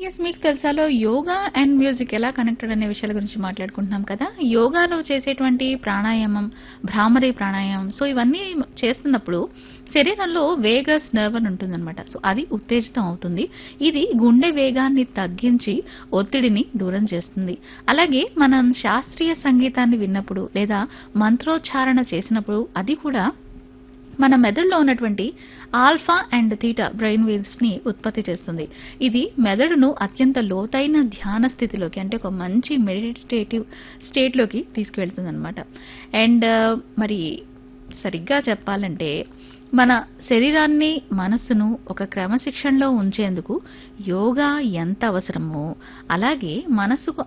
yes మీకు తెలుసాలో yoga and music ఎలా కనెక్టెడ్ అనే విషయాల గురించి మాట్లాడుకుంటున్నాం కదా యోగాలో చేసేటువంటి ప్రాణాయామం భ్రామరి ప్రాణాయామం సో ఇవన్నీ చేస్తున్నప్పుడు శరీరంలో వేగస్ నర్వ్ అని ఉంటుందన్నమాట సో అది ఉత్తేజితం అవుతుంది ఇది గుండె వేగాన్ని తగ్గించి ఒత్తిడిని దూరం చేస్తుంది అలాగే మనం శాస్త్రీయ సంగీతాన్ని విన్నప్పుడు లేదా మంత్రోచ్చారణ చేసినప్పుడు అది కూడా మన మెదడులో ఉన్నటువంటి alpha and theta brain waves ని ఉత్పత్తి చేస్తుంది ఇది మెదడును అత్యంత లోతైన ధ్యాన స్థితిలోకి అంటే ఒక మంచి మెడిటేటివ్ స్టేట్ లోకి తీసుకువెళ్తుంది అనమాట అండ్ మరి సరిగ్గా చెప్పాలంటే మన శరీరాన్ని మనస్సును ఒక క్రమశిక్షణలో ఉంచేందుకు యోగా ఎంత అవసరమో అలాగే మనసుకు